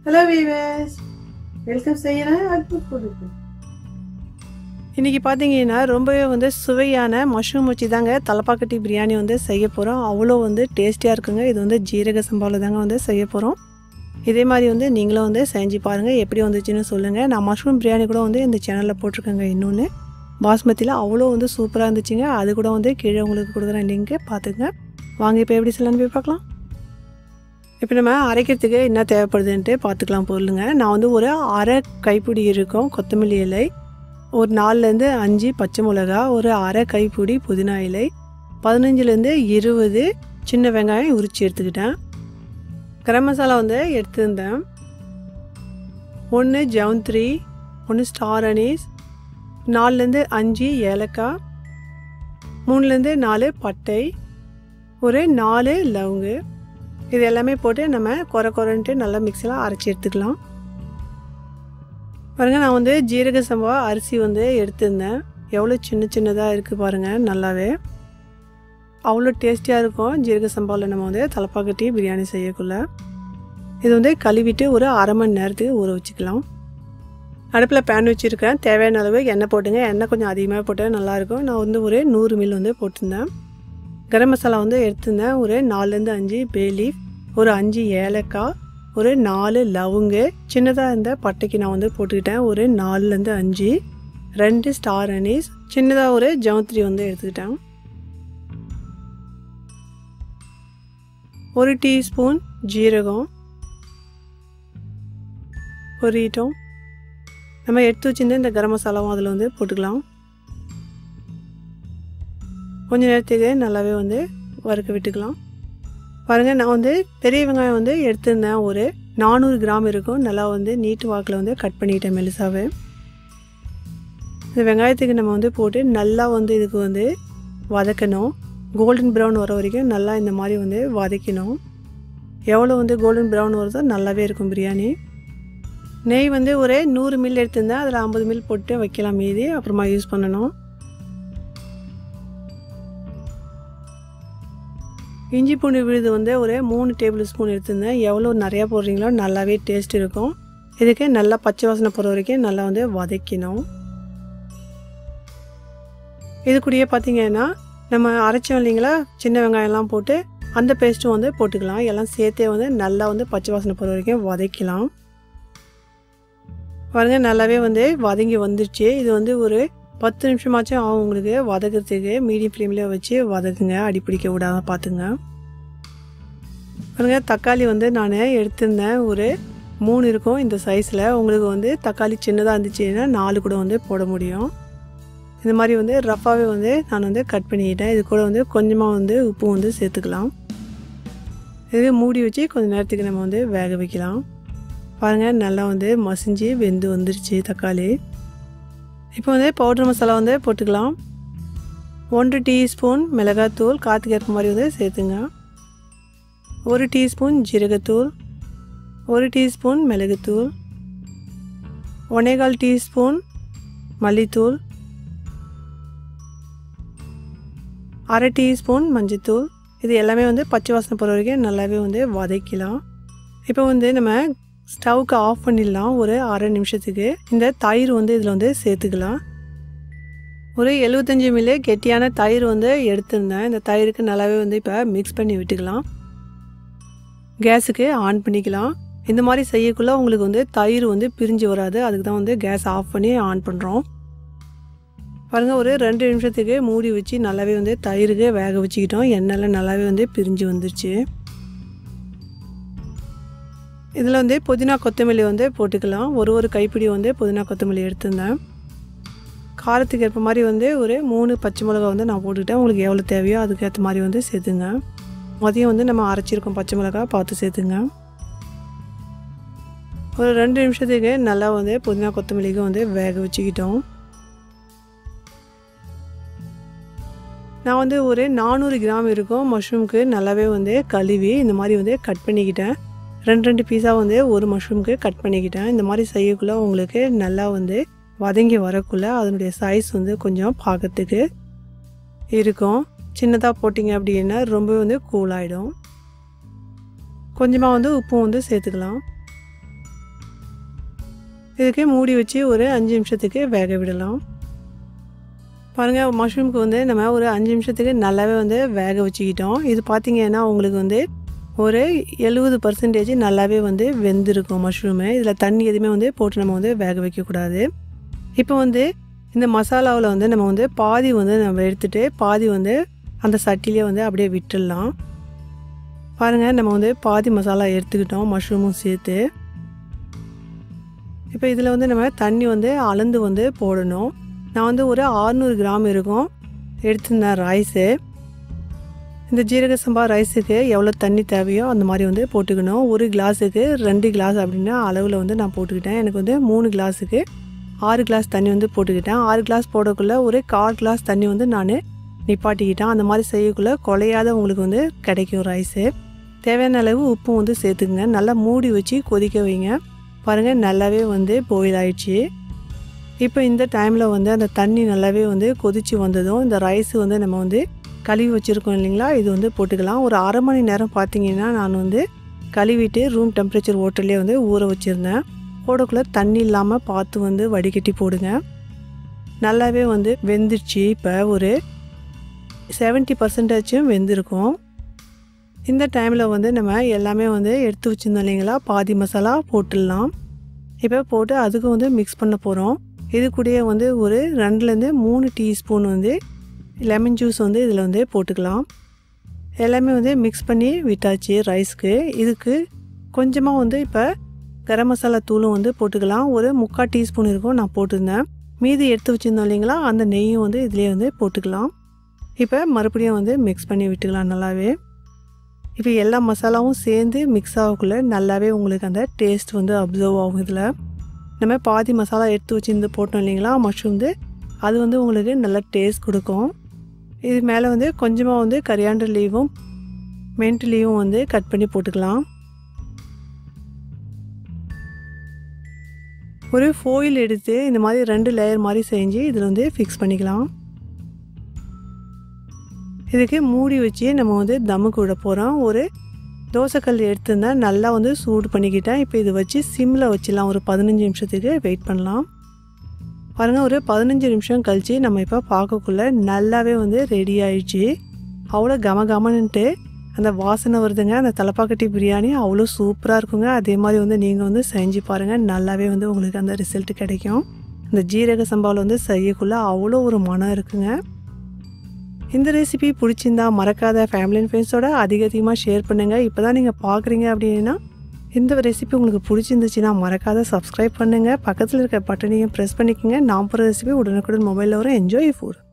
hello viewers welcome செய்யறேன் அட்புட் ஃபுட்டுக்கு இன்றைக்கி பார்த்தீங்கன்னா ரொம்பவே வந்து சுவையான மஷ்ரூம் வச்சு தாங்க தலப்பாக்கட்டி பிரியாணி வந்து செய்ய போகிறோம் அவ்வளோ வந்து டேஸ்டியாக இருக்குங்க இது வந்து ஜீரக சம்பாவில் தாங்க வந்து செய்ய போகிறோம் இதே மாதிரி வந்து நீங்களும் வந்து செஞ்சு பாருங்கள் எப்படி வந்துச்சுன்னு சொல்லுங்கள் நான் மஷ்ரூம் பிரியாணி கூட வந்து இந்த சேனலில் போட்டிருக்கேங்க இன்னொன்று பாஸ்மதியில் அவ்வளோ வந்து சூப்பராக இருந்துச்சுங்க அது கூட வந்து கீழே உங்களுக்கு கொடுக்குறேன் லிங்க்கு பார்த்துங்க வாங்க இப்போ எப்படி சொல்லலான்னு போய் பார்க்கலாம் இப்போ நம்ம அரைக்கிறதுக்கு என்ன தேவைப்படுதுன்ட்டு பார்த்துக்கலாம் பொருளுங்க நான் வந்து ஒரு அரை கைப்பிடி இருக்கும் கொத்தமல்லி இலை ஒரு நாலுலேருந்து அஞ்சு பச்சை மிளகா ஒரு அரை கைப்பிடி புதினா இலை பதினஞ்சுலேருந்து இருபது சின்ன வெங்காயம் உரித்து எடுத்துக்கிட்டேன் கரம் மசாலா வந்து எடுத்திருந்தேன் ஒன்று ஜவுந்திரி ஒன்று ஸ்டார் அனீஸ் நாலுலேருந்து அஞ்சு ஏலக்காய் மூணுலேருந்து நாலு பட்டை ஒரு நாலு லவங்கு இது எல்லாமே போட்டு நம்ம குறை குறைன்ட்டு நல்லா மிக்சியில் அரைச்சி எடுத்துக்கலாம் பாருங்கள் நான் வந்து ஜீரக சம்பா அரிசி வந்து எடுத்திருந்தேன் எவ்வளோ சின்ன சின்னதாக இருக்குது பாருங்கள் நல்லாவே அவ்வளோ டேஸ்டியாக இருக்கும் ஜீரக சம்பாவில் நம்ம வந்து தலப்பாக்கட்டி பிரியாணி செய்யக்குள்ள இது வந்து கழுவிட்டு ஒரு அரை மணி நேரத்துக்கு ஊற வச்சுக்கலாம் அடுப்பில் பேன் வச்சுருக்கேன் தேவையான அளவு எண்ணெய் போட்டுங்க எண்ணெய் கொஞ்சம் அதிகமாக போட்டால் நல்லாயிருக்கும் நான் வந்து ஒரு நூறு மில் வந்து போட்டிருந்தேன் கரம் மசாலா வந்து எடுத்திருந்தேன் ஒரு நாலுலேருந்து அஞ்சு பே லீஃப் ஒரு அஞ்சு ஏலக்காய் ஒரு நாலு லவங்கு சின்னதாக இருந்த பட்டைக்கு நான் வந்து போட்டுக்கிட்டேன் ஒரு நாலுலேருந்து அஞ்சு ரெண்டு ஸ்டார் அனீஸ் சின்னதாக ஒரு ஜவுத்திரி வந்து எடுத்துக்கிட்டேன் ஒரு டீஸ்பூன் ஜீரகம் பொரியட்டும் நம்ம எடுத்து வச்சிருந்த இந்த கரம் மசாலாவும் அதில் வந்து போட்டுக்கலாம் கொஞ்ச நேரத்துக்கு நல்லாவே வந்து வறுக்க விட்டுக்கலாம் பாருங்கள் நான் வந்து பெரிய வெங்காயம் வந்து எடுத்திருந்தேன் ஒரு நானூறு கிராம் இருக்கும் நல்லா வந்து நீட்டு வாக்கில் வந்து கட் பண்ணிட்டேன் மெலிசாவே இந்த வெங்காயத்துக்கு நம்ம வந்து போட்டு நல்லா வந்து இதுக்கு வந்து வதக்கணும் கோல்டன் ப்ரௌன் வர வரைக்கும் நல்லா இந்த மாதிரி வந்து வதக்கணும் எவ்வளோ வந்து கோல்டன் ப்ரௌன் வருதோ நல்லாவே இருக்கும் பிரியாணி நெய் வந்து ஒரு நூறு மில் எடுத்திருந்தேன் அதில் ஐம்பது மில் போட்டு வைக்கலாம் மீதி அப்புறமா யூஸ் பண்ணணும் இஞ்சி பூண்டு விழுது வந்து ஒரு மூணு டேபிள் ஸ்பூன் எடுத்திருந்தேன் எவ்வளோ நிறையா போடுறீங்களோ நல்லாவே டேஸ்ட் இருக்கும் இதுக்கு நல்லா பச்சை வாசனை போகிற வரைக்கும் நல்லா வந்து வதக்கணும் இது கூடயே பார்த்தீங்கன்னா நம்ம அரைச்சோம் இல்லைங்களா சின்ன வெங்காயம்லாம் போட்டு அந்த பேஸ்ட்டும் வந்து போட்டுக்கலாம் எல்லாம் சேர்த்தே வந்து நல்லா வந்து பச்சை வாசனை போகிற வரைக்கும் வதக்கலாம் பாருங்க நல்லாவே வந்து வதங்கி வந்துருச்சு இது வந்து ஒரு பத்து நிமிஷமாச்சும் ஆகும் உங்களுக்கு வதக்கிறதுக்கு மீடியம் ஃப்ளேமில் வச்சு வதக்குங்க அடிப்பிடிக்க விடாத பார்த்துங்க பாருங்க தக்காளி வந்து நான் எடுத்திருந்தேன் ஒரு மூணு இருக்கும் இந்த சைஸில் உங்களுக்கு வந்து தக்காளி சின்னதாக இருந்துச்சுன்னா நாலு கூட வந்து போட முடியும் இந்த மாதிரி வந்து ரஃப்பாகவே வந்து நான் வந்து கட் பண்ணிக்கிட்டேன் இது கூட வந்து கொஞ்சமாக வந்து உப்பு வந்து சேர்த்துக்கலாம் இது மூடி வச்சு கொஞ்சம் நேரத்துக்கு நம்ம வந்து வேக வைக்கலாம் பாருங்கள் நல்லா வந்து மசிஞ்சு வெந்து வந்துருச்சு தக்காளி இப்போ வந்து பவுடர் மசாலா வந்து போட்டுக்கலாம் ஒன்று டீஸ்பூன் மிளகாத்தூள் காற்றுக்கு ஏற்ற மாதிரி வந்து சேர்த்துங்க ஒரு டீஸ்பூன் ஜீரகத்தூள் ஒரு டீஸ்பூன் மிளகுத்தூள் ஒன்னேகால் டீஸ்பூன் மல்லித்தூள் அரை டீஸ்பூன் மஞ்சத்தூள் இது எல்லாமே வந்து பச்சை வாசனை போகிற வரைக்கும் நல்லாவே வந்து வதக்கலாம் இப்போ வந்து நம்ம ஸ்டவ்க்கு ஆஃப் பண்ணிடலாம் ஒரு அரை நிமிஷத்துக்கு இந்த தயிர் வந்து இதில் வந்து சேர்த்துக்கலாம் ஒரு எழுபத்தஞ்சி மில்லி கெட்டியான தயிர் வந்து எடுத்திருந்தேன் இந்த தயிருக்கு நல்லாவே வந்து இப்போ மிக்ஸ் பண்ணி விட்டுக்கலாம் கேஸுக்கு ஆன் பண்ணிக்கலாம் இந்த மாதிரி செய்யக்குள்ள உங்களுக்கு வந்து தயிர் வந்து பிரிஞ்சு வராது அதுக்கு தான் வந்து கேஸ் ஆஃப் பண்ணி ஆன் பண்ணுறோம் பாருங்கள் ஒரு ரெண்டு நிமிஷத்துக்கு மூடி வச்சு நல்லாவே வந்து தயிருக்கு வேக வச்சுக்கிட்டோம் எண்ணெயில் நல்லாவே வந்து பிரிஞ்சு வந்துருச்சு இதில் வந்து புதினா கொத்தமல்லி வந்து போட்டுக்கலாம் ஒரு ஒரு கைப்பிடி வந்து புதினா கொத்தமல்லி எடுத்திருந்தேன் காரத்துக்கு ஏற்ப மாதிரி வந்து ஒரு மூணு பச்சை மிளகா வந்து நான் போட்டுக்கிட்டேன் உங்களுக்கு எவ்வளோ தேவையோ அதுக்கேற்ற மாதிரி வந்து சேர்த்துங்க மதியம் வந்து நம்ம அரைச்சிருக்கோம் பச்சை மிளகா பார்த்து சேர்த்துங்க ஒரு ரெண்டு நிமிஷத்துக்கு நல்லா வந்து புதினா கொத்தமல்லிக்கு வந்து வேக வச்சுக்கிட்டோம் நான் வந்து ஒரு நானூறு கிராம் இருக்கும் மஷ்ரூம்க்கு நல்லாவே வந்து கழுவி இந்த மாதிரி வந்து கட் பண்ணிக்கிட்டேன் ரெண்டு ரெண்டு பீஸாக வந்து ஒரு மஷ்ரூம்க்கு கட் பண்ணிக்கிட்டேன் இந்த மாதிரி செய்யக்குள்ளே உங்களுக்கு நல்லா வந்து வதங்கி வரக்குள்ளே அதனுடைய சைஸ் வந்து கொஞ்சம் பார்க்கறதுக்கு இருக்கும் சின்னதாக போட்டிங்க அப்படின்னா ரொம்ப வந்து கூலாகிடும் கொஞ்சமாக வந்து உப்பும் வந்து சேர்த்துக்கலாம் இதுக்கு மூடி வச்சு ஒரு அஞ்சு நிமிஷத்துக்கு வேக விடலாம் பாருங்கள் மஷ்ரூமுக்கு வந்து நம்ம ஒரு அஞ்சு நிமிஷத்துக்கு நல்லாவே வந்து வேக வச்சுக்கிட்டோம் இது பார்த்திங்கன்னா உங்களுக்கு வந்து ஒரு எழுபது பர்சன்டேஜ் நல்லாவே வந்து வெந்திருக்கும் மஷ்ரூமு இதில் தண்ணி எதுவுமே வந்து போட்டு நம்ம வந்து வேக வைக்கக்கூடாது இப்போ வந்து இந்த மசாலாவில் வந்து நம்ம வந்து பாதி வந்து நம்ம எடுத்துகிட்டு பாதி வந்து அந்த சட்டிலே வந்து அப்படியே விட்டுடலாம் பாருங்கள் நம்ம வந்து பாதி மசாலா எடுத்துக்கிட்டோம் மஷ்ரூமும் சேர்த்து இப்போ இதில் வந்து நம்ம தண்ணி வந்து அளந்து வந்து போடணும் நான் வந்து ஒரு ஆறுநூறு கிராம் இருக்கும் எடுத்திருந்தேன் ரைஸு இந்த ஜீரக சம்பா ரைஸுக்கு எவ்வளோ தண்ணி தேவையோ அந்த மாதிரி வந்து போட்டுக்கணும் ஒரு கிளாஸுக்கு ரெண்டு கிளாஸ் அப்படின்னா அளவில் வந்து நான் போட்டுக்கிட்டேன் எனக்கு வந்து மூணு கிளாஸுக்கு ஆறு கிளாஸ் தண்ணி வந்து போட்டுக்கிட்டேன் ஆறு கிளாஸ் போடக்குள்ளே ஒரு கால் கிளாஸ் தண்ணி வந்து நான் நிப்பாட்டிக்கிட்டேன் அந்த மாதிரி செய்யக்குள்ளே குலையாத உங்களுக்கு வந்து கிடைக்கும் ரைஸு தேவையான அளவு உப்பும் வந்து சேர்த்துக்குங்க நல்லா மூடி வச்சு கொதிக்க வைங்க பாருங்கள் நல்லாவே வந்து பாயில் ஆயிடுச்சு இப்போ இந்த டைமில் வந்து அந்த தண்ணி நல்லாவே வந்து கொதித்து வந்ததும் இந்த ரைஸ் வந்து நம்ம வந்து கழுவி வச்சுருக்கோம் இல்லைங்களா இது வந்து போட்டுக்கலாம் ஒரு அரை மணி நேரம் பார்த்தீங்கன்னா நான் வந்து கழுவிட்டு ரூம் டெம்பரேச்சர் ஓட்டர்லேயே வந்து ஊற வச்சுருந்தேன் போடக்குள்ளே தண்ணி இல்லாமல் பார்த்து வந்து வடிகட்டி போடுங்க நல்லாவே வந்து வெந்துடுச்சு இப்போ ஒரு செவன்ட்டி பர்சன்டேஜும் வெந்திருக்கும் இந்த டைமில் வந்து நம்ம எல்லாமே வந்து எடுத்து வச்சுருந்தோம் இல்லைங்களா பாதி மசாலா போட்டுடலாம் இப்போ போட்டு அதுக்கு வந்து மிக்ஸ் பண்ண போகிறோம் இது கூடயே வந்து ஒரு ரெண்டுலேருந்து மூணு டீஸ்பூன் வந்து லெமன் ஜூஸ் வந்து இதில் வந்து போட்டுக்கலாம் எல்லாமே வந்து மிக்ஸ் பண்ணி விட்டாச்சு ரைஸ்க்கு இதுக்கு கொஞ்சமாக வந்து இப்போ கரம் மசாலா தூளும் வந்து போட்டுக்கலாம் ஒரு முக்கால் டீஸ்பூன் இருக்கும் நான் போட்டிருந்தேன் மீதி எடுத்து வச்சுருந்தோம் இல்லைங்களா அந்த நெய்யும் வந்து இதிலே வந்து போட்டுக்கலாம் இப்போ மறுபடியும் வந்து மிக்ஸ் பண்ணி விட்டுக்கலாம் நல்லாவே இப்போ எல்லா மசாலாவும் சேர்ந்து மிக்ஸ் ஆகக்குள்ளே நல்லாவே உங்களுக்கு அந்த டேஸ்ட் வந்து அப்சர்வ் ஆகும் இதில் நம்ம பாதி மசாலா எடுத்து வச்சுருந்து போட்டோம் இல்லைங்களா மஷ்ரூம் அது வந்து உங்களுக்கு நல்ல டேஸ்ட் கொடுக்கும் இது மேலே வந்து கொஞ்சமாக வந்து கரியாண்டர் லீவும் மென்ட் லீவும் வந்து கட் பண்ணி போட்டுக்கலாம் ஒரு ஃபோயில் எடுத்து இந்த மாதிரி ரெண்டு லேயர் மாதிரி செஞ்சு இதில் வந்து ஃபிக்ஸ் பண்ணிக்கலாம் இதுக்கு மூடி வச்சு நம்ம வந்து தம்முக்கு விட போகிறோம் ஒரு தோசைக்கல் எடுத்திருந்தேன் நல்லா வந்து சூடு பண்ணிக்கிட்டேன் இப்போ இது வச்சு சிம்மில் வச்சிடலாம் ஒரு பதினஞ்சு நிமிஷத்துக்கு வெயிட் பண்ணலாம் பாருங்கள் ஒரு பதினஞ்சு நிமிஷம் கழித்து நம்ம இப்போ பார்க்கக்குள்ள நல்லாவே வந்து ரெடி ஆயிடுச்சு அவ்வளோ கம கமன்ட்டு அந்த வாசனை வருதுங்க அந்த தலப்பாக்கட்டி பிரியாணி அவ்வளோ சூப்பராக இருக்குங்க அதே மாதிரி வந்து நீங்கள் வந்து செஞ்சு பாருங்கள் நல்லாவே வந்து உங்களுக்கு அந்த ரிசல்ட் கிடைக்கும் அந்த ஜீரக சம்பாவில் வந்து செய்யக்குள்ளே அவ்வளோ ஒரு மனம் இருக்குங்க இந்த ரெசிபி பிடிச்சிருந்தா மறக்காத ஃபேமிலி அண்ட் ஃப்ரெண்ட்ஸோட அதிக அதிகமாக ஷேர் பண்ணுங்கள் இப்போ தான் நீங்கள் பார்க்குறீங்க அப்படின்னா இந்த ரெசிபி உங்களுக்கு பிடிச்சிருந்துச்சுன்னா மறக்காத சப்ஸ்கிரைப் பண்ணுங்கள் பக்கத்தில் இருக்க பட்டனையும் ப்ரெஸ் பண்ணிக்கோங்க நான் போகிற ரெசிபி உடனுக்குடன் மொபைலில் வரும் என்ஜாய் ஃபுட்